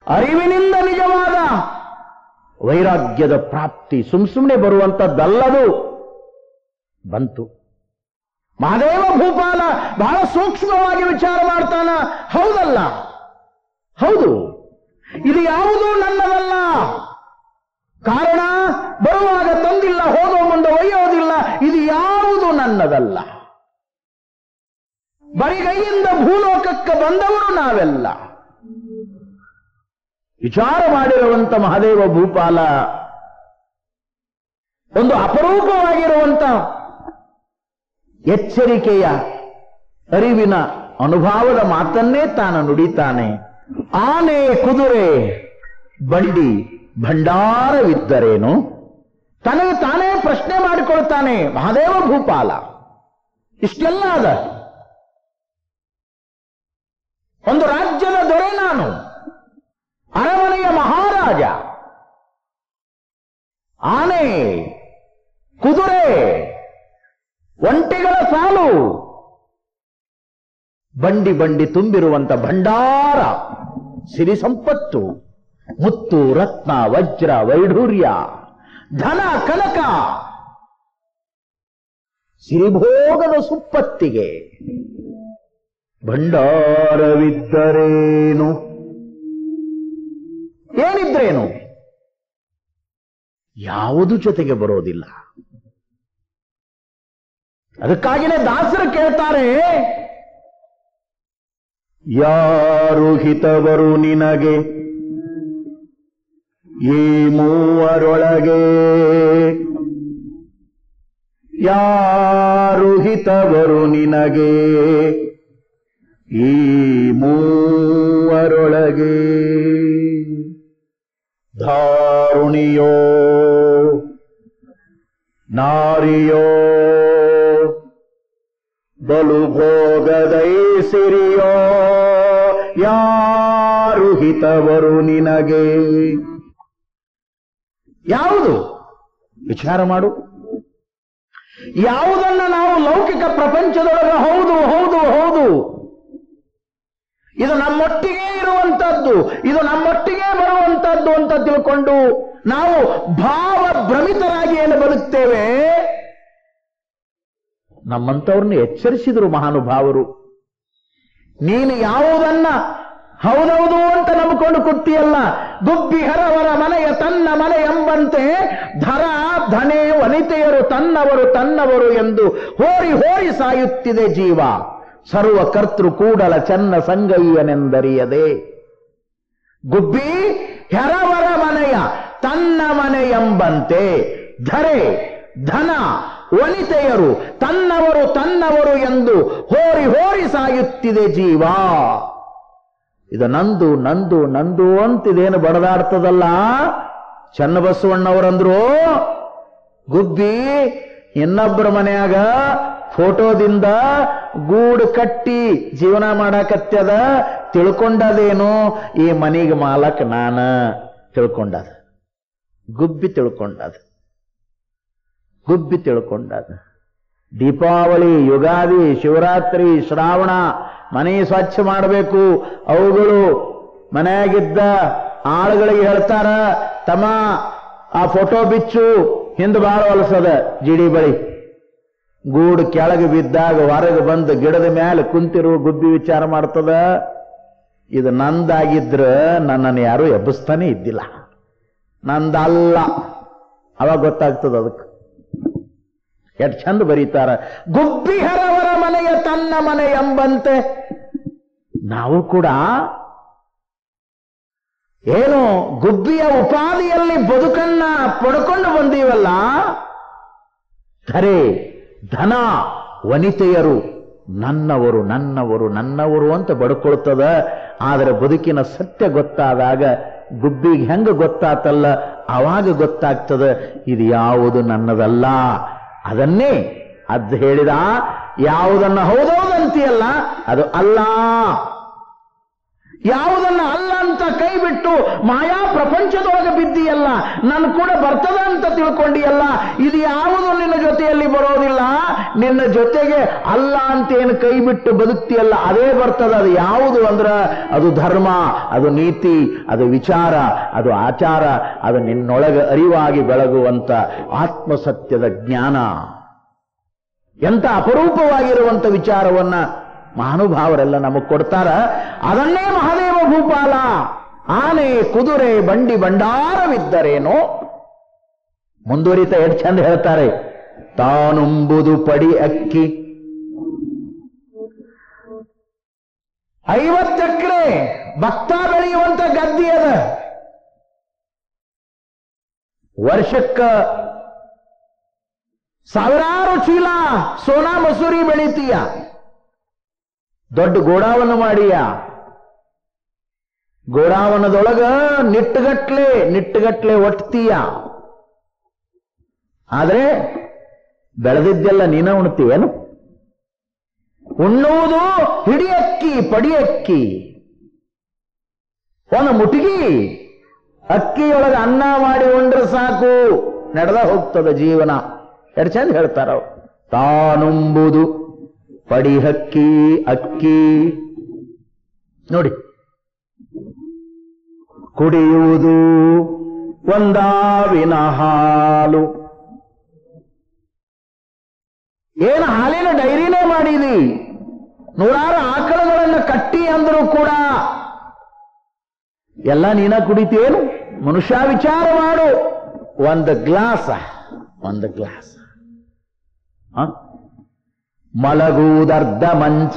ಅರಿವಿನಿಂದ ನಿಜವಾದ ವೈರಾಗ್ಯದ ಪ್ರಾಪ್ತಿ ಸುಮ್ ಸುಮ್ಮನೆ ಬರುವಂತದ್ದಲ್ಲದು ಬಂತು ಮಹಾದೇವ ಭೂಪಾಲ ಬಹಳ ಸೂಕ್ಷ್ಮವಾಗಿ ವಿಚಾರ ಮಾಡ್ತಾನ ಹೌದಲ್ಲ ಹೌದು ಇದು ಯಾವುದೂ ನನ್ನದಲ್ಲ ಕಾರಣ ಬರುವಾಗ ತಂದಿಲ್ಲ ಹೋಗೋ ಮುಂದೆ ಒಯ್ಯೋದಿಲ್ಲ ಇದು ಯಾವುದು ನನ್ನದಲ್ಲ ಬರಿಗೈಯಿಂದ ಭೂಲೋಕಕ್ಕೆ ಬಂದವರು ನಾವೆಲ್ಲ ವಿಚಾರ ಮಾಡಿರುವಂತ ಮಹಾದೇವ ಭೂಪಾಲ ಒಂದು ಅಪರೂಪವಾಗಿರುವಂತ ಎಚ್ಚರಿಕೆಯ ಅರಿವಿನ ಅನುಭವದ ಮಾತನ್ನೇ ತಾನು ನುಡಿತಾನೆ ಆನೆ ಕುದುರೆ ಬಂಡಿ ಭಂಡಾರವಿದ್ದರೇನು ತನಗೆ ತಾನೇ ಪ್ರಶ್ನೆ ಮಾಡಿಕೊಳ್ತಾನೆ ಮಹಾದೇವ ಭೂಪಾಲ ಇಷ್ಟೆಲ್ಲ ಅದ ಒಂದು ರಾಜ್ಯದ ದೊರೆ ನಾನು ಅರಮನೆಯ ಮಹಾರಾಜ ಆನೆ ಕುದುರೆ ಒಂಟೆಗಳ ಸಾಲು ಬಂಡಿ ಬಂಡಿ ತುಂಬಿರುವಂತ ಭಂಡಾರ ಸಿರಿ ಸಂಪತ್ತು ಮುತ್ತು ರತ್ನ ವಜ್ರ ವೈಢೂರ್ಯ ಧನ ಕನಕ ಸಿರಿಭೋಗದ ಸುಪ್ಪತ್ತಿಗೆ ಭಂಡಾರವಿದ್ದರೇನು ಏನಿದ್ರೇನು ಯಾವುದು ಜೊತೆಗೆ ಬರೋದಿಲ್ಲ ಅದಕ್ಕಾಗಿನೇ ದಾಸರು ಕೇಳ್ತಾರೆ ಯಾರು ಹಿತವರು ನಿನಗೆ ಈ ಮೂವರೊಳಗೆ ಯಾರು ಹಿತವರು ನಿನಗೆ ಈ ಮೂವರೊಳಗೆ ಧಾರುಣಿಯೋ ನಾರಿಯೋ ಬಲು ಭೋಗದೈ ಸಿರಿಯೋ ಯಾರು ಹಿತವರು ನಿನಗೆ ಯಾವುದು ವಿಚಾರ ಮಾಡು ಯಾವುದನ್ನ ನಾವು ಲೌಕಿಕ ಪ್ರಪಂಚದೊಳಗೆ ಹೌದು ಹೌದು ಹೌದು ಇದು ನಮ್ಮೊಟ್ಟಿಗೆ ಇರುವಂತದ್ದು ಇದು ನಮ್ಮೊಟ್ಟಿಗೆ ಬರುವಂತದ್ದು ಅಂತ ತಿಳ್ಕೊಂಡು ನಾವು ಭಾವ ಭ್ರಮಿತರಾಗಿ ಏನು ಬದುಕ್ತೇವೆ ನಮ್ಮಂಥವ್ರನ್ನ ಎಚ್ಚರಿಸಿದರು ಮಹಾನುಭಾವರು ನೀನು ಯಾವುದನ್ನ ಹೌದೌದು ಅಂತ ನಂಬಿಕೊಂಡು ಕುತ್ತಿಯಲ್ಲ ಗುಬ್ಬಿ ಹರವರ ಮನೆಯ ತನ್ನ ಮನೆ ಎಂಬಂತೆ ಧರ ಧನೆ ವನಿತೆಯರು ತನ್ನವರು ತನ್ನವರು ಎಂದು ಹೋರಿ ಹೋರಿ ಸಾಯುತ್ತಿದೆ ಜೀವ ಸರ್ವ ಕರ್ತೃ ಕೂಡಲ ಚನ್ನ ಸಂಗಯ್ಯನೆಂದರಿಯದೆ ಗುಬ್ಬಿ ಹೆರವರ ಮನೆಯ ತನ್ನ ಮನೆ ಎಂಬಂತೆ ಧರೆ ಧನ ವನಿತೆಯರು ತನ್ನವರು ತನ್ನವರು ಎಂದು ಹೋರಿ ಹೋರಿ ಸಾಯುತ್ತಿದೆ ಜೀವ ಇದು ನಂದು ನಂದು ನಂದು ಅಂತಿದೇನು ಬಡದಾಡ್ತದಲ್ಲ ಚನ್ನಬಸವಣ್ಣವರಂದ್ರು ಗುಬ್ಬಿ ಇನ್ನೊಬ್ಬರ ಮನೆಯಾಗ ಫೋಟೋದಿಂದ ಗೂಡು ಕಟ್ಟಿ ಜೀವನ ಮಾಡಾಕತ್ಯದ ತಿಳ್ಕೊಂಡದೇನು ಈ ಮನಿಗೆ ಮಾಲಕ್ ನಾನ ತಿಳ್ಕೊಂಡದ ಗುಬ್ಬಿ ತಿಳ್ಕೊಂಡದ ಗುಬ್ಬಿ ತಿಳ್ಕೊಂಡದ ದೀಪಾವಳಿ ಯುಗಾದಿ ಶಿವರಾತ್ರಿ ಶ್ರಾವಣ ಮನೆ ಸ್ವಚ್ಛ ಮಾಡಬೇಕು ಅವುಗಳು ಮನೆಯಾಗಿದ್ದ ಆಳುಗಳಿಗೆ ಹೇಳ್ತಾರ ತಮ್ಮ ಆ ಫೋಟೋ ಬಿಚ್ಚು ಹಿಂದ್ ಬಾಳ ಹೊಲಸದ ಜಿಡಿ ಬಳಿ ಗೂಡು ಕೆಳಗೆ ಬಿದ್ದಾಗ ಹೊರಗೆ ಬಂದು ಗಿಡದ ಮೇಲೆ ಕುಂತಿರುವ ಗುಬ್ಬಿ ವಿಚಾರ ಮಾಡ್ತದ ಇದು ನಂದಾಗಿದ್ರ ನನ್ನನ್ನು ಯಾರು ಎಬ್ಬಿಸ್ತಾನೆ ಇದ್ದಿಲ್ಲ ನಂದಲ್ಲ ಅವಾಗ ಗೊತ್ತಾಗ್ತದ ಅದಕ್ಕೆ ಎಷ್ಟು ಚಂದ ಬರೀತಾರ ಗುಬ್ಬಿಹರವರ ಮನೆಯ ತನ್ನ ಮನೆ ಎಂಬಂತೆ ನಾವು ಕೂಡ ಏನು ಗುಬ್ಬಿಯ ಉಪಾಧಿಯಲ್ಲಿ ಬದುಕನ್ನ ಪಡ್ಕೊಂಡು ಬಂದೀವಲ್ಲ ಧರೆ ಧನ ವನಿತೆಯರು ನನ್ನವರು ನನ್ನವರು ನನ್ನವರು ಅಂತ ಬಡ್ಕೊಳ್ತದ ಆದರೆ ಬದುಕಿನ ಸತ್ಯ ಗೊತ್ತಾದಾಗ ಗುಬ್ಬಿಗೆ ಹೆಂಗ ಗೊತ್ತಾತಲ್ಲ ಅವಾಗ ಗೊತ್ತಾಗ್ತದ ಇದು ಯಾವುದು ನನ್ನದಲ್ಲ ಅದನ್ನೇ ಅದ್ ಹೇಳಿದ ಯಾವುದನ್ನ ಹೌದೌದಂತೀಯಲ್ಲ ಅದು ಅಲ್ಲ ಯಾವುದನ್ನ ಅಲ್ಲ ಅಂತ ಕೈ ಬಿಟ್ಟು ಮಾಯಾ ಪ್ರಪಂಚದೊಳಗೆ ಬಿದ್ದಿಯಲ್ಲ ನನ್ನ ಕೂಡ ಬರ್ತದ ಅಂತ ತಿಳ್ಕೊಂಡಿಯಲ್ಲ ಇದು ಯಾವುದು ನಿನ್ನ ಜೊತೆಯಲ್ಲಿ ಬರೋದಿಲ್ಲ ನಿನ್ನ ಜೊತೆಗೆ ಅಲ್ಲ ಅಂತ ಏನು ಕೈ ಬಿಟ್ಟು ಬದುಕ್ತಿಯಲ್ಲ ಅದೇ ಬರ್ತದ ಅದು ಯಾವುದು ಅಂದ್ರ ಅದು ಧರ್ಮ ಅದು ನೀತಿ ಅದು ವಿಚಾರ ಅದು ಆಚಾರ ಅದು ನಿನ್ನೊಳಗೆ ಅರಿವಾಗಿ ಬೆಳಗುವಂತ ಆತ್ಮಸತ್ಯದ ಜ್ಞಾನ ಎಂತ ಅಪರೂಪವಾಗಿರುವಂತ ವಿಚಾರವನ್ನ ಮಹಾನುಭಾವರೆಲ್ಲ ನಮಗ್ ಕೊಡ್ತಾರ ಅದನ್ನೇ ಮಹಾದೇವ ಭೂಪಾಲ ಆನೆ ಕುದುರೆ ಬಂಡಿ ಭಂಡಾರವಿದ್ದರೇನೋ ಮುಂದುವರಿತ ಎಷ್ಟು ಚಂದ ಹೇಳ್ತಾರೆ ತಾನುಂಬುದು ಪಡಿ ಅಕ್ಕಿ ಐವತ್ತೆಕ್ರೆ ಭಕ್ತ ಬೆಳೆಯುವಂತ ಗದ್ದಿ ಅದ ವರ್ಷಕ್ಕ ಸಾವಿರಾರು ಚೀಲ ಸೋನಾ ಮಸೂರಿ ಬೆಳಿತೀಯ ದೊಡ್ಡ ಗೋಡಾವನ್ನು ಮಾಡಿಯ ಗೋಡಾವನದೊಳಗ ನಿಟ್ಟುಗಟ್ಲೆ ನಿಟ್ಟುಗಟ್ಲೆ ಒಟ್ತೀಯ ಆದ್ರೆ ಬೆಳೆದಿದ್ದೆಲ್ಲ ನೀನ ಉಣ್ತೀವೇನು ಉಣ್ಣುವುದು ಹಿಡಿಯಕ್ಕಿ ಪಡಿಯಕ್ಕಿ ಒಂದು ಮುಟಿಗಿ ಅಕ್ಕಿಯೊಳಗೆ ಅನ್ನ ಮಾಡಿ ಉಂಡ್ರೆ ಸಾಕು ನಡೆದ ಹೋಗ್ತದ ಜೀವನ ಎರಡು ಚಂದ ಹೇಳ್ತಾರ ಅವ್ರು. ತಾನುಂಬುದು ಪಡಿಹಕ್ಕಿ ಅಕ್ಕಿ ನೋಡಿ ಕುಡಿಯುವುದು ಒಂದಾವಿನ ಹಾಲು ಏನು ಹಾಲಿನ ಡೈರಿನೇ ಮಾಡಿದಿ ನೂರಾರು ಆಕಳಗಳನ್ನು ಕಟ್ಟಿ ಅಂದರೂ ಕೂಡ ಎಲ್ಲ ನೀನ ಕುಡಿತೇನು ಮನುಷ್ಯ ವಿಚಾರ ಮಾಡು ಒಂದು ಗ್ಲಾಸ ಒಂದು ಗ್ಲಾಸ್ ಮಲಗುವುದರ್ಧ ಮಂಚ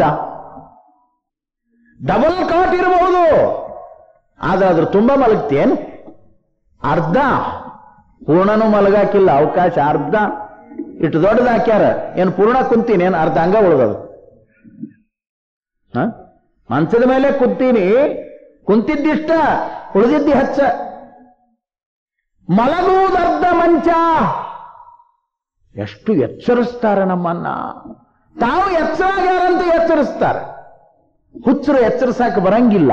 ಡಬಲ್ ಕಾಟ್ ಇರಬಹುದು ಆದ್ರೆ ಅದ್ರ ತುಂಬ ಮಲಗ್ತೇನು ಅರ್ಧ ಪೂರ್ಣನೂ ಮಲಗಾಕಿಲ್ಲ ಅವಕಾಶ ಅರ್ಧ ಇಟ್ಟು ದೊಡ್ಡದು ಹಾಕ್ಯಾರ ಏನು ಪೂರ್ಣ ಕುಂತೀನಿ ಏನು ಅರ್ಧ ಹಂಗ ಉಳ್ದದು ಹ? ಮಂಚದ ಮೇಲೆ ಕುಂತೀನಿ ಕುಂತಿದ್ದಿಷ್ಟ ಉಳಿದಿದ್ದಿ ಹಚ್ಚ ಮಲಗುವುದರ್ಧ ಮಂಚ ಎಷ್ಟು ಎಚ್ಚರಿಸ್ತಾರೆ ನಮ್ಮನ್ನ ತಾವು ಎಚ್ಚರಾಗ್ಯಾರಂತ ಎಚ್ಚರಿಸ್ತಾರೆ ಹುಚ್ಚರು ಎಚ್ಚರಿಸಾಕ ಬರಂಗಿಲ್ಲ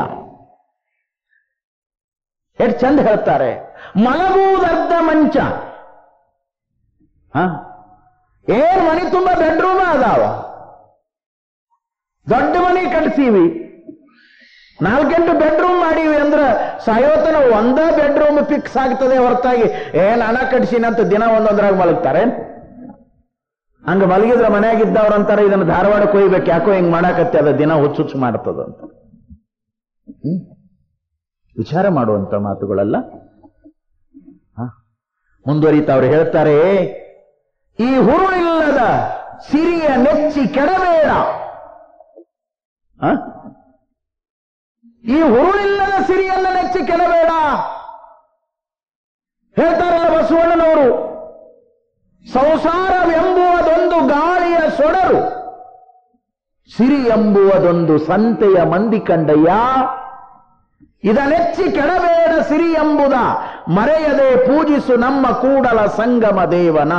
ಎಷ್ಟು ಚಂದ ಹೇಳ್ತಾರೆ ಮಲಗುವುದರ್ಧ ಮಂಚ ಹ? ಏನ್ ಮನೆ ತುಂಬ ಬೆಡ್ರೂಮ್ ಅದಾವ ದೊಡ್ಡ ಮನೆ ಕಟ್ಸೀವಿ ನಾಲ್ಕೆಂಟು ಬೆಡ್ರೂಮ್ ಮಾಡೀವಿ ಅಂದ್ರೆ ಸಾಯೋತನ ಒಂದ ಬೆಡ್ರೂಮ್ ಫಿಕ್ಸ್ ಆಗ್ತದೆ ಹೊರತಾಗಿ ಏ ನಾನ ಕಟ್ಸಿನಂತ ದಿನ ಒಂದೊಂದ್ರಾಗ ಮಲಗ್ತಾರೆ ಹಂಗ ಮಲಗಿದ್ರೆ ಮನೆಯಾಗಿದ್ದವ್ರು ಅಂತಾರೆ ಇದನ್ನ ಧಾರವಾಡಕ್ಕೆ ಒಯ್ಬೇಕು ಯಾಕೋ ಹಿಂಗ್ ಮಾಡಾಕತ್ತೆ ಅದ ದಿನ ಹುಚ್ಚುಚ್ಚು ಮಾಡ್ತದಂತ ಹ್ಮ್? ವಿಚಾರ ಮಾಡುವಂತ ಮಾತುಗಳಲ್ಲ ಹ? ಮುಂದುವರಿತಾ ಅವ್ರು ಹೇಳ್ತಾರೆ ಈ ಹುರುಳಿಲ್ಲದ ಸಿರಿಯ ನೆಚ್ಚಿ ಕೆಡಬೇಡ ಹ? ಈ ಹುರುಳಿಲ್ಲದ ಸಿರಿಯನ್ನ ನೆಚ್ಚಿ ಕೆಡಬೇಡ ಹೇಳ್ತಾರಲ್ಲ ಬಸವಣ್ಣನವರು ಸಂಸಾರವೆಂಬುವುದೊಂದು ಗಾಳಿಯ ಸೊಡರು ಸಿರಿ ಎಂಬುವುದೊಂದು ಸಂತೆಯ ಮಂದಿ ಕಂಡಯ್ಯ ಇದನೆಚ್ಚಿ ಕೆಡಬೇಡ ಸಿರಿ ಎಂಬುದ ಮರೆಯದೆ ಪೂಜಿಸು ನಮ್ಮ ಕೂಡಲ ಸಂಗಮ ದೇವನ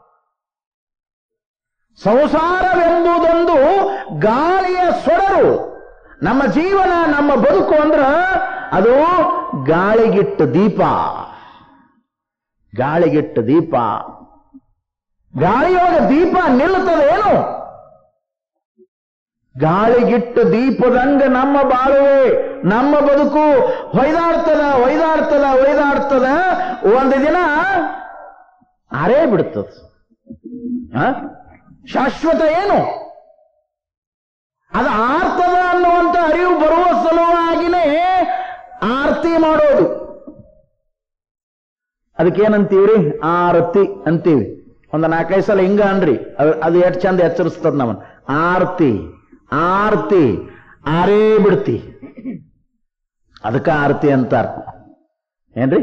ಸಂಸಾರವೆಂಬುದೊಂದು ಗಾಳಿಯ ಸೊಡರು ನಮ್ಮ ಜೀವನ ನಮ್ಮ ಬದುಕು ಅಂದ್ರ ಅದು ಗಾಳಿಗಿಟ್ಟು ದೀಪ ಗಾಳಿಗಿಟ್ಟು ದೀಪ ಗಾಳಿಯೊಳಗೆ ದೀಪ ನಿಲ್ಲುತ್ತದೇನು ಗಾಳಿಗಿಟ್ಟು ದೀಪದಂಗ ನಮ್ಮ ಬಾಳುವೆ ನಮ್ಮ ಬದುಕು ಹೊಯ್ದಾಡ್ತದ ಒಯ್ದಾಡ್ತದ ಒಯ್ದಾಡ್ತದ ಒಂದು ದಿನ ಅರೇ ಬಿಡ್ತದ ಹ? ಶಾಶ್ವತ ಏನು ಅದು ಆರ್ತದ ಅನ್ನುವಂತ ಅರಿವು ಬರುವ ಸಲುವಾಗಿನೇ ಆರತಿ ಮಾಡೋದು ಅದಕ್ಕೇನಂತೀವ್ರಿ ಆರತಿ ಅಂತೀವಿ ಒಂದು ನಾಲ್ಕೈದು ಸಲ ಹಿಂಗ ಅನ್ರಿ ಅದು ಅದು ಎಷ್ಟು ಚಂದ ಎಚ್ಚರಿಸ್ತದ ನಮ್ಮನ್ನ ಆರ್ತಿ ಆರ್ತಿ ಆರೇ ಬಿಡ್ತಿ ಅದಕ್ಕ ಆರತಿ ಅಂತಾರ ಏನ್ರಿ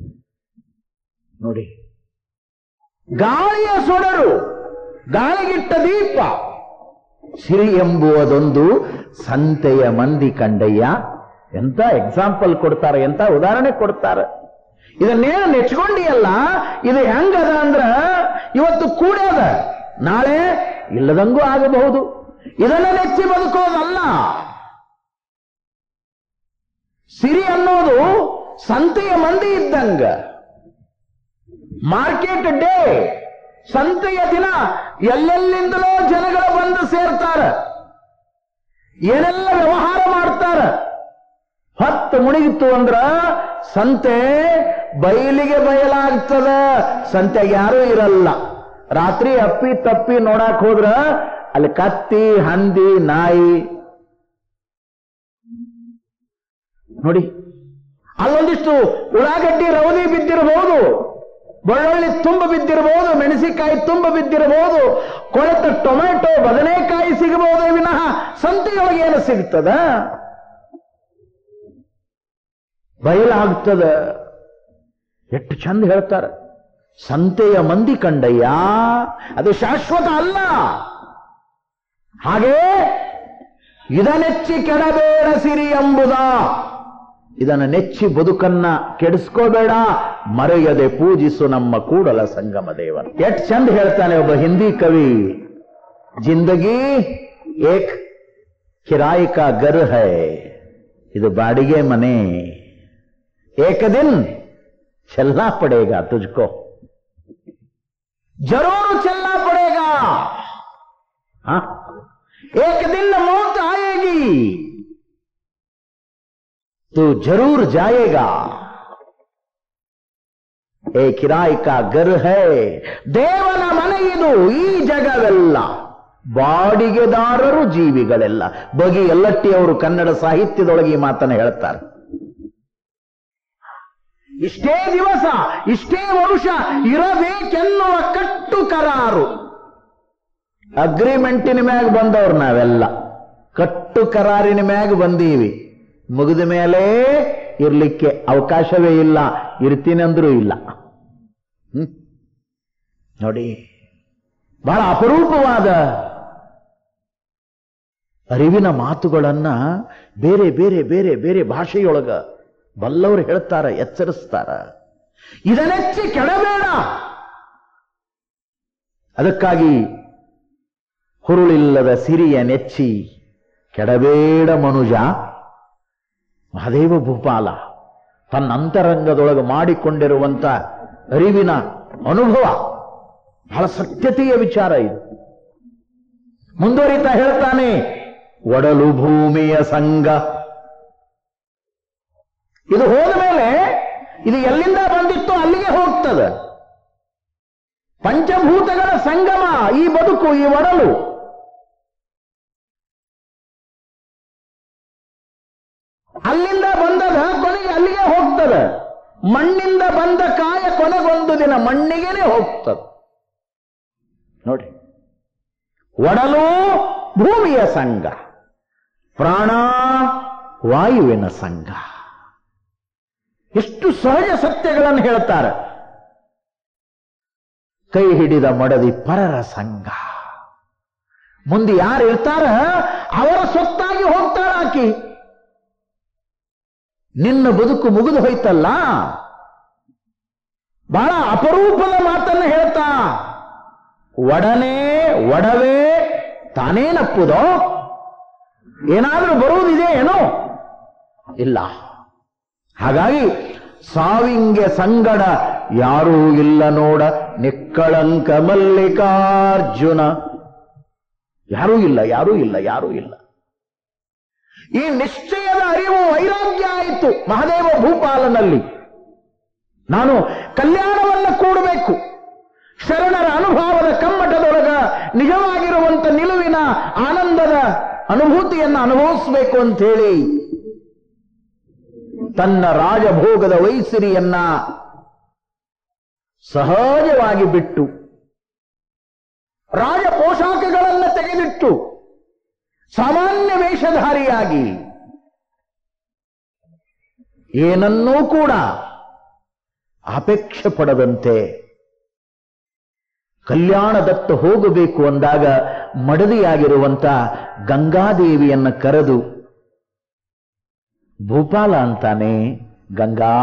ನೋಡಿ ಗಾಳಿಯ ಸೊಡರು ಗಾಳಿಗಿಟ್ಟ ದೀಪ ಸಿರಿ ಎಂಬುವುದೊಂದು ಸಂತೆಯ ಮಂದಿ ಕಂಡಯ್ಯ ಎಂತ ಎಕ್ಸಾಂಪಲ್ ಕೊಡ್ತಾರೆ ಎಂತ ಉದಾಹರಣೆ ಕೊಡ್ತಾರೆ ಇದನ್ನೇನು ನೆಚ್ಕೊಂಡಿಯಲ್ಲ ಇದು ಹೆಂಗದ ಅಂದ್ರ ಇವತ್ತು ಕೂಡ್ಯದ ನಾಳೆ ಇಲ್ಲದಂಗೂ ಆಗಬಹುದು ಇದನ್ನ ನೆಚ್ಚಿ ಬದುಕೋದಲ್ಲ ಸಿರಿ ಅನ್ನೋದು ಸಂತೆಯ ಮಂದಿ ಇದ್ದಂಗ ಮಾರ್ಕೆಟ್ ಡೇ ಸಂತೆಯ ದಿನ ಎಲ್ಲೆಲ್ಲಿಂದಲೋ ಜನಗಳು ಬಂದು ಸೇರ್ತಾರ ಏನೆಲ್ಲ ವ್ಯವಹಾರ ಮಾಡ್ತಾರ ಹೊತ್ತು ಮುಳುಗಿತ್ತು ಅಂದ್ರ ಸಂತೆ ಬಯಲಿಗೆ ಬಯಲಾಗ್ತದ ಸಂತೆಗೆ ಯಾರೂ ಇರಲ್ಲ ರಾತ್ರಿ ಅಪ್ಪಿ ತಪ್ಪಿ ನೋಡಕ್ ಹೋದ್ರ ಅಲ್ಲಿ ಕತ್ತಿ ಹಂದಿ ನಾಯಿ ನೋಡಿ ಅಲ್ಲೊಂದಿಷ್ಟು ಉಳ್ಳಾಗಡ್ಡಿ ರವದಿ ಬಿದ್ದಿರಬಹುದು ಬೆಳ್ಳುಳ್ಳಿ ತುಂಬ ಬಿದ್ದಿರಬಹುದು ಮೆಣಸಿನಕಾಯಿ ತುಂಬ ಬಿದ್ದಿರಬಹುದು ಕೊಳೆತ ಟೊಮೆಟೊ ಬದನೆಕಾಯಿ ಸಿಗಬಹುದೇ ವಿನಃ ಸಂತೆಯೊಳಗೆ ಏನು ಸಿಗ್ತದ ಬಯಲಾಗ್ತದ ಎಷ್ಟು ಚಂದ ಹೇಳ್ತಾರೆ ಸಂತೆಯ ಮಂದಿ ಕಂಡಯ್ಯ ಅದು ಶಾಶ್ವತ ಅಲ್ಲ ಹಾಗೇ ಇದನೆಚ್ಚಿ ಕೆಡಬೇಡ ಸಿರಿ ಎಂಬುದ ಇದನ್ನು ನೆಚ್ಚಿ ಬದುಕನ್ನ ಕೆಡಿಸ್ಕೋಬೇಡ ಮರೆಯದೆ ಪೂಜಿಸು ನಮ್ಮ ಕೂಡಲ ಸಂಗಮ ದೇವ ಎಷ್ಟು ಚಂದ ಹೇಳ್ತಾನೆ ಒಬ್ಬ ಹಿಂದಿ ಕವಿ ಜಿಂದಗಿ ಏಕ್ ಕಿರಾಯಿ ಕಾ ಗರ್ ಹೈ ಇದು ಬಾಡಿಗೆ ಮನೆ ಏಕ ದಿನ್ ಚಲ್ನಾ ಪಡೇಗಾ ತುಜ್ಕೋ जरूर चलना पड़ेगा हाँ? एक दिन मौत आएगी तो जरूर जाएगा ಏ ಕಿರಾಯಿಕ ಗರ್ ಹೇ ದೇವನ ಮನೆ ಇದು ಈ ಜಗವೆಲ್ಲ ಬಾಡಿಗೆದಾರರು ಜೀವಿಗಳೆಲ್ಲ ಬಗಿ ಎಲ್ಲಟ್ಟಿ ಅವರು ಕನ್ನಡ ಸಾಹಿತ್ಯದೊಳಗೆ ಈ ಮಾತನ್ನು ಹೇಳ್ತಾರೆ ಇಷ್ಟೇ ದಿವಸ ಇಷ್ಟೇ ವರುಷ ಇರಬೇಕೆನ್ನುವ ಕಟ್ಟು ಕರಾರು ಅಗ್ರಿಮೆಂಟಿನ ಮ್ಯಾಗ ಬಂದವ್ರು ನಾವೆಲ್ಲ ಕಟ್ಟು ಕರಾರಿನ ಮ್ಯಾಗ ಬಂದೀವಿ ಮುಗಿದ ಮೇಲೆ ಇರ್ಲಿಕ್ಕೆ ಅವಕಾಶವೇ ಇಲ್ಲ ಇರ್ತೀನಂದ್ರೂ ಇಲ್ಲ ಹ್ಮ್ ನೋಡಿ ಬಹಳ ಅಪರೂಪವಾದ ಅರಿವಿನ ಮಾತುಗಳನ್ನ ಬೇರೆ ಬೇರೆ ಬೇರೆ ಬೇರೆ ಭಾಷೆಯೊಳಗ ಬಲ್ಲವರು ಹೇಳ್ತಾರ ಎಚ್ಚರಿಸ್ತಾರ ಇದನ್ನೆಚ್ಚಿ ಕೆಡಬೇಡ ಅದಕ್ಕಾಗಿ ಹುರುಳಿಲ್ಲದ ಸಿರಿಯ ನೆಚ್ಚಿ ಕೆಡಬೇಡ ಮನುಜ ಮಹದೇವ ಭೂಪಾಲ ತನ್ನ ಅಂತರಂಗದೊಳಗೆ ಮಾಡಿಕೊಂಡಿರುವಂತ ಅರಿವಿನ ಅನುಭವ ಬಹಳ ಸತ್ಯತೆಯ ವಿಚಾರ ಇದು ಮುಂದುವರಿತಾ ಹೇಳ್ತಾನೆ ಒಡಲು ಭೂಮಿಯ ಸಂಘ ಇದು ಹೋದ ಮೇಲೆ ಇದು ಎಲ್ಲಿಂದ ಬಂದಿತ್ತು ಅಲ್ಲಿಗೆ ಹೋಗ್ತದೆ ಪಂಚಭೂತಗಳ ಸಂಗಮ ಈ ಬದುಕು ಈ ಒಡಲು ಅಲ್ಲಿಂದ ಬಂದದ ಕೊನೆಗೆ ಅಲ್ಲಿಗೆ ಹೋಗ್ತದೆ ಮಣ್ಣಿಂದ ಬಂದ ಕಾಯ ಕೊನೆಗೊಂದು ದಿನ ಮಣ್ಣಿಗೆನೆ ಹೋಗ್ತದೆ ನೋಡಿ ಒಡಲು ಭೂಮಿಯ ಸಂಘ ಪ್ರಾಣ ವಾಯುವಿನ ಸಂಘ ಎಷ್ಟು ಸಹಜ ಸತ್ಯಗಳನ್ನು ಹೇಳ್ತಾರೆ ಕೈ ಹಿಡಿದ ಮಡದಿ ಪರರ ಸಂಘ ಮುಂದೆ ಯಾರು ಇರ್ತಾರ ಅವರ ಸೊತ್ತಾಗಿ ಹೋಗ್ತಾರ ಆಕಿ ನಿನ್ನ ಬದುಕು ಮುಗಿದು ಹೋಯ್ತಲ್ಲ ಬಹಳ ಅಪರೂಪದ ಮಾತನ್ನು ಹೇಳ್ತಾ ಒಡನೆ ಒಡವೆ ತಾನೇನಪ್ಪುದೋ ಏನಾದ್ರೂ ಬರುವುದಿದೆ ಏನೋ ಇಲ್ಲ ಹಾಗಾಗಿ ಸಾವಿಂಗೆ ಸಂಗಡ ಯಾರೂ ಇಲ್ಲ ನೋಡ ನಿಕ್ಕಳಂಕ ಮಲ್ಲಿಕಾರ್ಜುನ ಯಾರೂ ಇಲ್ಲ ಯಾರೂ ಇಲ್ಲ ಯಾರೂ ಇಲ್ಲ ಈ ನಿಶ್ಚಯದ ಅರಿವು ವೈರಾಗ್ಯ ಆಯಿತು ಮಹಾದೇವ ಭೂಪಾಲನಲ್ಲಿ ನಾನು ಕಲ್ಯಾಣವನ್ನ ಕೂಡಬೇಕು ಶರಣರ ಅನುಭವದ ಕಮ್ಮಟದೊಳಗ ನಿಜವಾಗಿರುವಂತ ನಿಲುವಿನ ಆನಂದದ ಅನುಭೂತಿಯನ್ನು ಅನುಭವಿಸಬೇಕು ಅಂತ ಹೇಳಿ ತನ್ನ ರಾಜಭೋಗದ ವೈಸಿರಿಯನ್ನ ಸಹಜವಾಗಿ ಬಿಟ್ಟು ರಾಜ ಪೋಷಾಕಗಳನ್ನು ತೆಗೆದಿಟ್ಟು ಸಾಮಾನ್ಯ ವೇಷಧಾರಿಯಾಗಿ ಏನನ್ನೂ ಕೂಡ ಅಪೇಕ್ಷೆ ಪಡದಂತೆ ಕಲ್ಯಾಣದತ್ತ ಹೋಗಬೇಕು ಅಂದಾಗ ಮಡದಿಯಾಗಿರುವಂತ ಗಂಗಾದೇವಿಯನ್ನ ಕರೆದು ಭೂಪಾಲ ಅಂತಾನೆ ಗಂಗಾ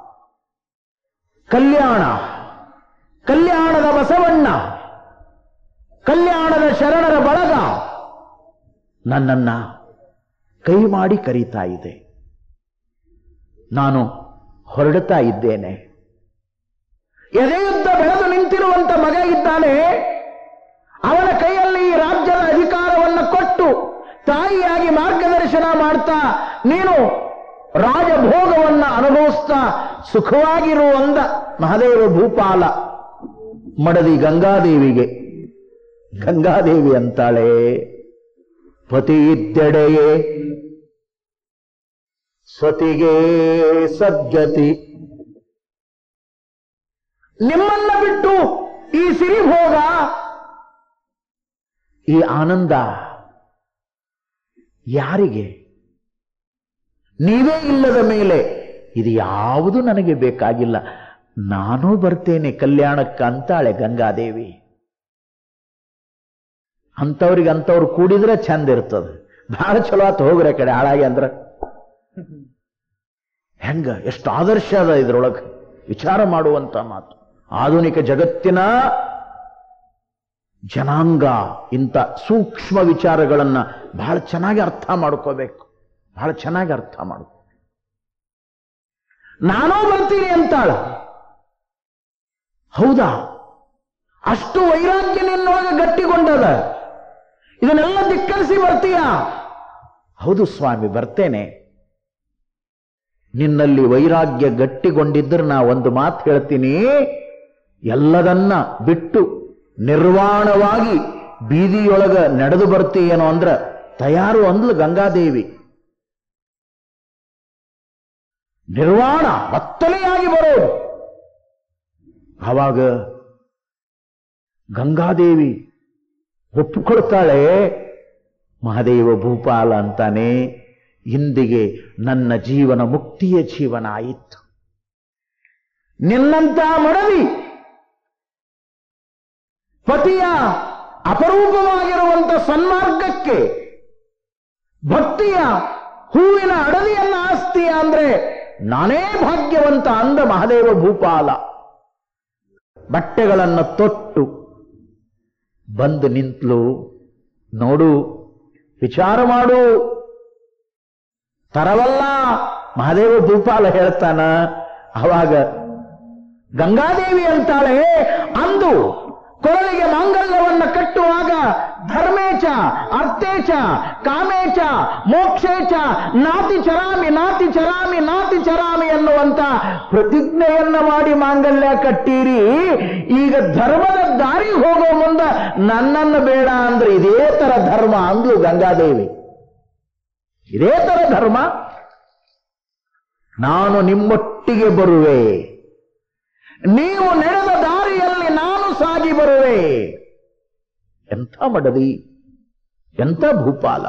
ಕಲ್ಯಾಣ ಕಲ್ಯಾಣದ ಬಸವಣ್ಣ ಕಲ್ಯಾಣದ ಶರಣರ ಬಳಗ ನನ್ನನ್ನ ಕೈ ಮಾಡಿ ಕರೀತಾ ಇದೆ ನಾನು ಹೊರಡುತ್ತಾ ಇದ್ದೇನೆ ಎದೆಯುದ್ದ ಬೆಳೆದು ನಿಂತಿರುವಂತ ಮಗ ಇದ್ದಾನೆ ಅವನ ಕೈಯಲ್ಲಿ ಈ ರಾಜ್ಯದ ಅಧಿಕಾರವನ್ನು ಕೊಟ್ಟು ತಾಯಿಯಾಗಿ ಮಾರ್ಗದರ್ಶನ ಮಾಡ್ತಾ ನೀನು ರಾಜಭೋಗವನ್ನ ಅನುಭವಿಸ್ತಾ ಸುಖವಾಗಿರುವಂದ ಮಹಾದೇವ ಭೂಪಾಲ ಮಡದಿ ಗಂಗಾದೇವಿಗೆ ಗಂಗಾದೇವಿ ಅಂತಾಳೆ ಪತಿ ಇದ್ದೆಡೆಯೇ ಸ್ವತಿಗೆ ಸದ್ಗತಿ ನಿಮ್ಮನ್ನ ಬಿಟ್ಟು ಈ ಸಿರಿಭೋಗ ಈ ಆನಂದ ಯಾರಿಗೆ ನೀವೇ ಇಲ್ಲದ ಮೇಲೆ ಇದು ಯಾವುದು ನನಗೆ ಬೇಕಾಗಿಲ್ಲ ನಾನೂ ಬರ್ತೇನೆ ಕಲ್ಯಾಣಕ್ಕೆ ಅಂತಾಳೆ ಗಂಗಾದೇವಿ ಅಂಥವ್ರಿಗೆ ಅಂಥವ್ರು ಕೂಡಿದ್ರೆ ಚಂದ ಇರ್ತದೆ ಬಹಳ ಚಲೋ ಆತು ಹೋಗ್ರಿ ಆ ಕಡೆ ಹಾಳಾಗಿ ಅಂದ್ರ ಹೆಂಗ ಎಷ್ಟು ಆದರ್ಶ ಅದ ಇದ್ರೊಳಗೆ ವಿಚಾರ ಮಾಡುವಂತ ಮಾತು ಆಧುನಿಕ ಜಗತ್ತಿನ ಜನಾಂಗ ಇಂಥ ಸೂಕ್ಷ್ಮ ವಿಚಾರಗಳನ್ನ ಬಹಳ ಚೆನ್ನಾಗಿ ಅರ್ಥ ಮಾಡ್ಕೋಬೇಕು ಬಹಳ ಚೆನ್ನಾಗಿ ಅರ್ಥ ಮಾಡ್ಕೋ ನಾನೂ ಬರ್ತೀನಿ ಅಂತಾಳ ಹೌದಾ ಅಷ್ಟು ವೈರಾಗ್ಯ ನಿನ್ನೊಳಗೆ ಗಟ್ಟಿಗೊಂಡದ ಇದನ್ನೆಲ್ಲ ಧಿಕ್ಕರಿಸಿ ಬರ್ತೀಯ ಹೌದು ಸ್ವಾಮಿ ಬರ್ತೇನೆ ನಿನ್ನಲ್ಲಿ ವೈರಾಗ್ಯ ಗಟ್ಟಿಗೊಂಡಿದ್ರೆ ನಾ ಒಂದು ಮಾತು ಹೇಳ್ತೀನಿ ಎಲ್ಲದನ್ನ ಬಿಟ್ಟು ನಿರ್ವಾಣವಾಗಿ ಬೀದಿಯೊಳಗ ನಡೆದು ಬರ್ತೀಯೇನೋ ಅಂದ್ರ ತಯಾರು ಅಂದ್ಲು ಗಂಗಾದೇವಿ ನಿರ್ವಾಣ ಒತ್ತಲೆಯಾಗಿ ಬರೋದು ಆವಾಗ ಗಂಗಾದೇವಿ ಒಪ್ಪಿಕೊಳ್ತಾಳೆ ಮಹಾದೇವ ಭೂಪಾಲ ಅಂತಾನೆ ಇಂದಿಗೆ ನನ್ನ ಜೀವನ ಮುಕ್ತಿಯ ಜೀವನ ಆಯಿತು ನಿನ್ನಂತ ಮಡವಿ ಪತಿಯ ಅಪರೂಪವಾಗಿರುವಂತ ಸನ್ಮಾರ್ಗಕ್ಕೆ ಭಕ್ತಿಯ ಹೂವಿನ ಅಡವಿಯನ್ನ ಆಸ್ತಿಯ ಅಂದ್ರೆ ನಾನೇ ಭಾಗ್ಯವಂತ ಅಂದ ಮಹಾದೇವ ಭೂಪಾಲ ಬಟ್ಟೆಗಳನ್ನು ತೊಟ್ಟು ಬಂದು ನಿಂತ್ಲು ನೋಡು ವಿಚಾರ ಮಾಡು ತರವಲ್ಲ ಮಹಾದೇವ ಭೂಪಾಲ ಹೇಳ್ತಾನ ಅವಾಗ ಗಂಗಾದೇವಿ ಅಂತಾಳೆ ಅಂದು ಕೊರಳಿಗೆ ಮಾಂಗಲ್ಯವನ್ನ ಕಟ್ಟುವಾಗ ಧರ್ಮೇಚ ಅರ್ಥೇಚ ಕಾಮೇಚ ಮೋಕ್ಷೇಚ ನಾತಿ ಚರಾಮಿ ನಾತಿ ಚರಾಮಿ ನಾತಿ ಚರಾಮಿ ಎನ್ನುವಂತ ಪ್ರತಿಜ್ಞೆಯನ್ನ ಮಾಡಿ ಮಾಂಗಲ್ಯ ಕಟ್ಟೀರಿ ಈಗ ಧರ್ಮದ ದಾರಿ ಹೋಗೋ ಮುಂದ ನನ್ನನ್ನು ಬೇಡ ಅಂದ್ರೆ ಇದೇ ತರ ಧರ್ಮ ಅಂದ್ಲು ಗಂಗಾದೇವಿ ಇದೇ ತರ ಧರ್ಮ ನಾನು ನಿಮ್ಮೊಟ್ಟಿಗೆ ಬರುವೆ ನೀವು ನಡೆದ ದಾರಿಯಲ್ಲಿ ನಾನು ಸಾಗಿ ಬರುವೆ ಎಂಥ ಮಡದಿ ಎಂಥ ಭೂಪಾಲ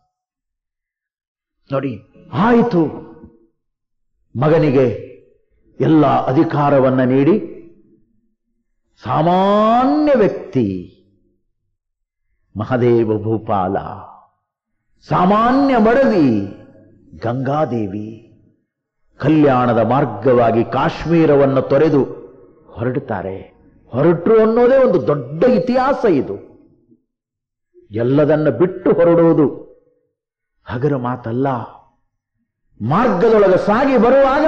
ನೋಡಿ ಆಯಿತು ಮಗನಿಗೆ ಎಲ್ಲ ಅಧಿಕಾರವನ್ನ ನೀಡಿ ಸಾಮಾನ್ಯ ವ್ಯಕ್ತಿ ಮಹಾದೇವ ಭೂಪಾಲ ಸಾಮಾನ್ಯ ಮಡದಿ ಗಂಗಾದೇವಿ ಕಲ್ಯಾಣದ ಮಾರ್ಗವಾಗಿ ಕಾಶ್ಮೀರವನ್ನು ತೊರೆದು ಹೊರಡುತ್ತಾರೆ ಹೊರಟರು ಅನ್ನೋದೇ ಒಂದು ದೊಡ್ಡ ಇತಿಹಾಸ ಇದು ಎಲ್ಲದನ್ನ ಬಿಟ್ಟು ಹೊರಡುವುದು ಹಗರ ಮಾತಲ್ಲ ಮಾರ್ಗದೊಳಗೆ ಸಾಗಿ ಬರುವಾಗ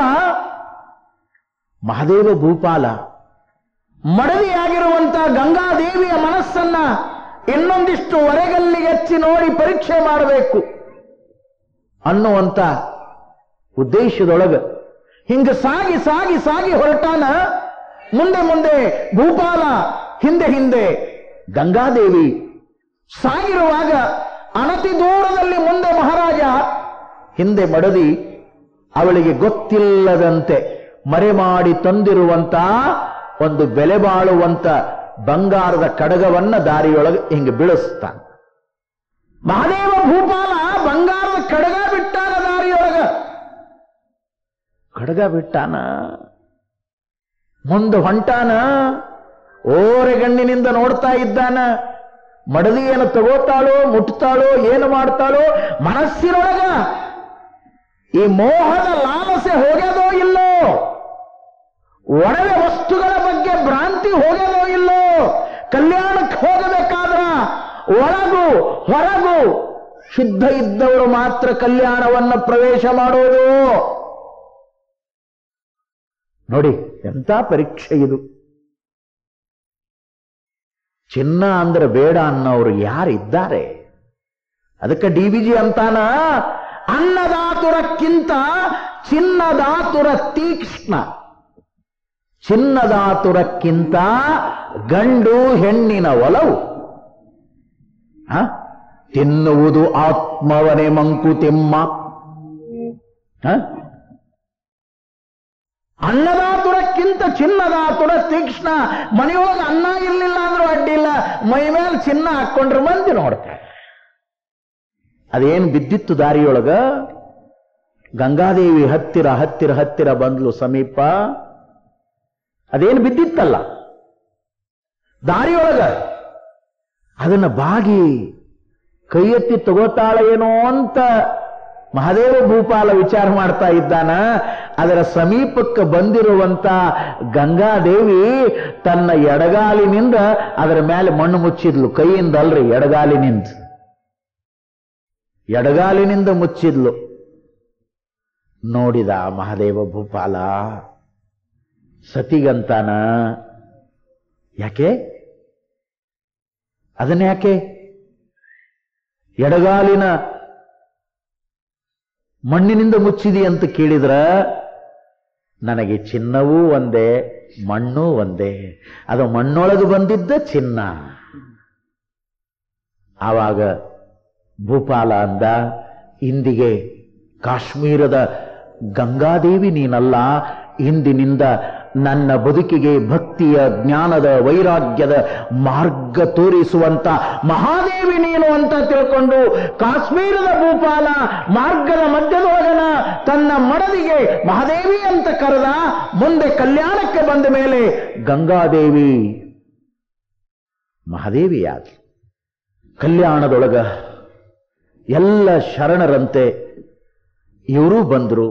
ಮಹಾದೇವ ಭೂಪಾಲ ಮಡದಿಯಾಗಿರುವಂತ ಗಂಗಾದೇವಿಯ ಮನಸ್ಸನ್ನ ಇನ್ನೊಂದಿಷ್ಟು ಹೊರಗಲ್ಲಿಗೆ ಹಚ್ಚಿ ನೋಡಿ ಪರೀಕ್ಷೆ ಮಾಡಬೇಕು ಅನ್ನುವಂತ ಉದ್ದೇಶದೊಳಗ ಹಿಂಗ ಸಾಗಿ ಸಾಗಿ ಸಾಗಿ ಹೊರಟಾನ ಮುಂದೆ ಮುಂದೆ ಭೂಪಾಲ ಹಿಂದೆ ಹಿಂದೆ ಗಂಗಾದೇವಿ ಸಾಗಿರುವಾಗ ಅನತಿ ದೂರದಲ್ಲಿ ಮುಂದೆ ಮಹಾರಾಜ ಹಿಂದೆ ಮಡದಿ ಅವಳಿಗೆ ಗೊತ್ತಿಲ್ಲದಂತೆ ಮರೆ ಮಾಡಿ ತಂದಿರುವಂತ ಒಂದು ಬೆಲೆ ಬಾಳುವಂತ ಬಂಗಾರದ ಕಡಗವನ್ನ ದಾರಿಯೊಳಗೆ ಹಿಂಗೆ ಬೀಳಿಸ್ತಾನೆ ಮಹಾದೇವ ಭೂಪಾಲ ಬಂಗಾರದ ಕಡಗ ಬಿಟ್ಟಾನ ದಾರಿಯೊಳಗ ಕಡಗ ಬಿಟ್ಟಾನ ಮುಂದೆ ಹೊಂಟಾನ ಓರೆಗಣ್ಣಿನಿಂದ ನೋಡ್ತಾ ಇದ್ದಾನ ಮಡದಿ ಏನು ತಗೋತಾಳೋ ಮುಟ್ತಾಳೋ ಏನು ಮಾಡ್ತಾಳೋ ಮನಸ್ಸಿನೊಳಗ ಈ ಮೋಹದ ಲಾಲಸೆ ಹೋಗ್ಯದೋ ಇಲ್ಲೋ ಒಡವೆ ವಸ್ತುಗಳ ಬಗ್ಗೆ ಭ್ರಾಂತಿ ಹೋಗ್ಯದೋ ಇಲ್ಲೋ ಕಲ್ಯಾಣಕ್ಕೆ ಹೋಗಬೇಕಾದ್ರ ಒಳಗು ಹೊರಗು ಶುದ್ಧ ಇದ್ದವರು ಮಾತ್ರ ಕಲ್ಯಾಣವನ್ನ ಪ್ರವೇಶ ಮಾಡೋದು ನೋಡಿ ಎಂಥ ಪರೀಕ್ಷೆ ಇದು ಚಿನ್ನ ಅಂದ್ರೆ ಬೇಡ ಅನ್ನೋರು ಯಾರಿದ್ದಾರೆ ಅದಕ್ಕೆ ಡಿ ವಿ ಜಿ ಅಂತಾನ ಅನ್ನದಾತುರಕ್ಕಿಂತ ಚಿನ್ನದಾತುರ ತೀಕ್ಷ್ಣ ಚಿನ್ನದಾತುರಕ್ಕಿಂತ ಗಂಡು ಹೆಣ್ಣಿನ ಒಲವು ಹ? ತಿನ್ನುವುದು ಆತ್ಮವನೇ ಮಂಕುತಿಮ್ಮ ಹ? ಅನ್ನದಾತುರಕ್ಕಿಂತ ಚಿನ್ನದಾತುರ ತೀಕ್ಷ್ಣ ಮನೆಯೊಳಗೆ ಅನ್ನ ಇರ್ಲಿಲ್ಲ ಅಂದ್ರೂ ಅಡ್ಡಿಲ್ಲ ಮೈ ಮೇಲೆ ಚಿನ್ನ ಹಾಕೊಂಡ್ರೆ ಮಂದಿ ನೋಡ್ತಾರೆ ಅದೇನು ಬಿದ್ದಿತ್ತು ದಾರಿಯೊಳಗ ಗಂಗಾದೇವಿ ಹತ್ತಿರ ಹತ್ತಿರ ಹತ್ತಿರ ಬಂದ್ಲು ಸಮೀಪ ಅದೇನು ಬಿದ್ದಿತ್ತಲ್ಲ ದಾರಿಯೊಳಗ ಅದನ್ನ ಬಾಗಿ ಕೈ ಎತ್ತಿ ತಗೋತಾಳ ಏನೋ ಅಂತ ಮಹಾದೇವ ಭೂಪಾಲ ವಿಚಾರ ಮಾಡ್ತಾ ಇದ್ದಾನ ಅದರ ಸಮೀಪಕ್ಕೆ ಬಂದಿರುವಂತ ಗಂಗಾದೇವಿ ತನ್ನ ಎಡಗಾಲಿನಿಂದ ಅದರ ಮೇಲೆ ಮಣ್ಣು ಮುಚ್ಚಿದ್ಲು ಕೈಯಿಂದ ಅಲ್ರಿ ಎಡಗಾಲಿನಿಂದ ಎಡಗಾಲಿನಿಂದ ಮುಚ್ಚಿದ್ಲು ನೋಡಿದ ಮಹಾದೇವ ಭೂಪಾಲ ಸತಿಗಂತಾನ ಯಾಕೆ ಅದನ್ನ ಯಾಕೆ ಎಡಗಾಲಿನ ಮಣ್ಣಿನಿಂದ ಮುಚ್ಚಿದಿ ಅಂತ ಕೇಳಿದ್ರ ನನಗೆ ಚಿನ್ನವೂ ಒಂದೇ ಮಣ್ಣು ಒಂದೇ ಅದು ಮಣ್ಣೊಳಗೆ ಬಂದಿದ್ದ ಚಿನ್ನ ಆವಾಗ ಭೂಪಾಲ ಅಂದ ಇಂದಿಗೆ ಕಾಶ್ಮೀರದ ಗಂಗಾದೇವಿ ನೀನಲ್ಲ ಇಂದಿನಿಂದ ನನ್ನ ಬದುಕಿಗೆ ಭಕ್ತಿಯ ಜ್ಞಾನದ ವೈರಾಗ್ಯದ ಮಾರ್ಗ ತೋರಿಸುವಂತ ಮಹಾದೇವಿ ನೀನು ಅಂತ ತಿಳ್ಕೊಂಡು ಕಾಶ್ಮೀರದ ಭೂಪಾಲ ಮಾರ್ಗದ ಮಧ್ಯದೊಳಗನ ತನ್ನ ಮಡದಿಗೆ ಮಹಾದೇವಿ ಅಂತ ಕರೆದ ಮುಂದೆ ಕಲ್ಯಾಣಕ್ಕೆ ಬಂದ ಮೇಲೆ ಗಂಗಾದೇವಿ ಮಹಾದೇವಿಯಾದ ಕಲ್ಯಾಣದೊಳಗ ಎಲ್ಲ ಶರಣರಂತೆ ಇವರೂ ಬಂದರು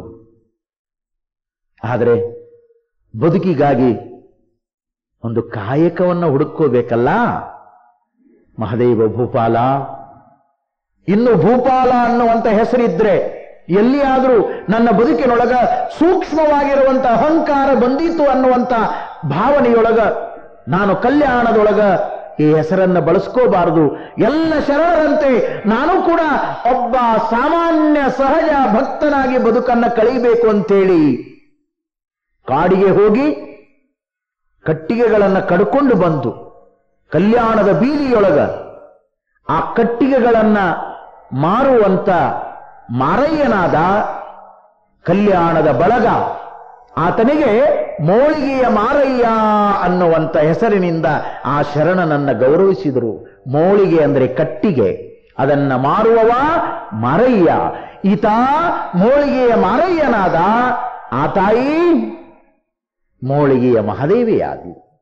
ಆದರೆ ಬದುಕಿಗಾಗಿ ಒಂದು ಕಾಯಕವನ್ನು ಹುಡುಕೋಬೇಕಲ್ಲ ಮಹದೇವ ಭೂಪಾಲ ಇನ್ನು ಭೂಪಾಲ ಅನ್ನುವಂತ ಹೆಸರಿದ್ರೆ ಎಲ್ಲಿಯಾದರೂ ನನ್ನ ಬದುಕಿನೊಳಗ ಸೂಕ್ಷ್ಮವಾಗಿರುವಂತ ಅಹಂಕಾರ ಬಂದೀತು ಅನ್ನುವಂತ ಭಾವನೆಯೊಳಗ ನಾನು ಕಲ್ಯಾಣದೊಳಗ ಈ ಹೆಸರನ್ನ ಬಳಸ್ಕೋಬಾರದು ಎಲ್ಲ ಶರಣರಂತೆ ನಾನು ಕೂಡ ಒಬ್ಬ ಸಾಮಾನ್ಯ ಸಹಜ ಭಕ್ತನಾಗಿ ಬದುಕನ್ನ ಕಳೀಬೇಕು ಅಂತೇಳಿ ಕಾಡಿಗೆ ಹೋಗಿ ಕಟ್ಟಿಗೆಗಳನ್ನ ಕಡ್ಕೊಂಡು ಬಂದು ಕಲ್ಯಾಣದ ಬೀದಿಯೊಳಗ ಆ ಕಟ್ಟಿಗೆಗಳನ್ನ ಮಾರುವಂತ ಮಾರಯ್ಯನಾದ ಕಲ್ಯಾಣದ ಬಳಗ ಆತನಿಗೆ ಮೋಳಿಗೆಯ ಮಾರಯ್ಯ ಅನ್ನುವಂತ ಹೆಸರಿನಿಂದ ಆ ಶರಣನನ್ನ ಗೌರವಿಸಿದರು ಮೋಳಿಗೆ ಅಂದ್ರೆ ಕಟ್ಟಿಗೆ ಅದನ್ನ ಮಾರುವವ ಮಾರಯ್ಯ ಈತ ಮೋಳಿಗೆಯ ಮಾರಯ್ಯನಾದ ಆ ತಾಯಿ ಮೋಳಿಗೆಯ ಮಹಾದೇವಿಯಾದಿ